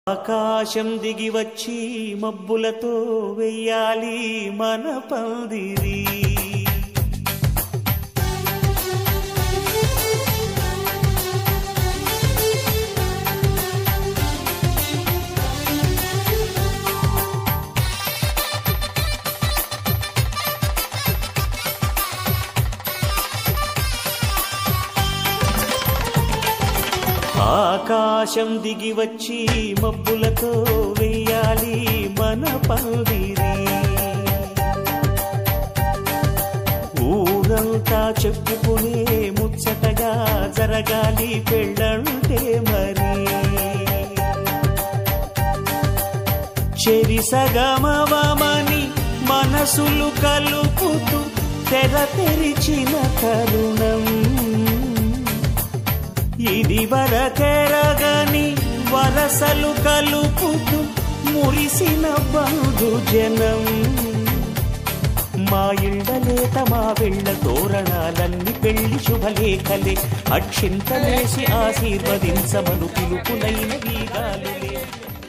ఆకాశం దిగి వచ్చి మబ్బులతో వెయ్యాలి మన పందిరి ఆకాశం దిగి వచ్చి మబ్బులతో వెయ్యాలి మన పందిరి ఊరంతా చెప్పుకునే ముచ్చటగా జరగాలి పెళ్ళంటే మరి చెరిసగమవమని మనసులు కలుపుతూ తెర తెరిచిన తరుణం ఇది వరకెరగని వరసలు కలుపుతూ మురిసిన బంధు జనం మా ఇళ్ళలేత మా వెళ్ళ తోరణాలన్నీ పెళ్లి శుభలేఖలే అక్షింతలేసి ఆశీర్వదించమను పిలుపులైన గీగాలులే